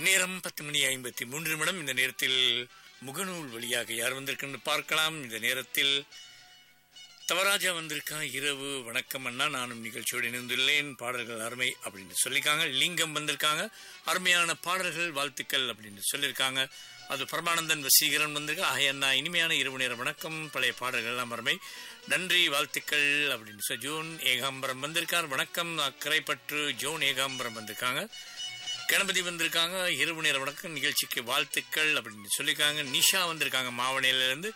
நேரம் பத்து மணி ஐம்பத்தி மூன்று நிமிடம் இந்த நேரத்தில் முகநூல் வழியாக யார் வந்திருக்குன்னு பார்க்கலாம் இந்த நேரத்தில் தவராஜா வந்திருக்கான் இரவு வணக்கம் அண்ணா நானும் நிகழ்ச்சியோடு இணைந்துள்ளேன் பாடல்கள் அருமை அப்படின்னு சொல்லியிருக்காங்க லிங்கம் வந்திருக்காங்க அருமையான பாடல்கள் வாழ்த்துக்கள் அப்படின்னு சொல்லியிருக்காங்க அது பரமானந்தன் வசீகரன் வந்திருக்கா ஆஹ் அண்ணா இனிமையான இரவு நேர வணக்கம் பழைய பாடல்கள் எல்லாம் அருமை நன்றி வாழ்த்துக்கள் அப்படின்னு சொல்லி ஜோன் ஏகாம்பரம் வந்திருக்கார் வணக்கம் அக்கரைப்பற்று ஜோன் ஏகாம்பரம் வந்திருக்காங்க கணபதி வந்திருக்காங்க இரவு நேர வணக்கம் நிகழ்ச்சிக்கு வாழ்த்துக்கள் அப்படின்னு சொல்லியிருக்காங்க நிஷா வந்திருக்காங்க மாவனையிலிருந்து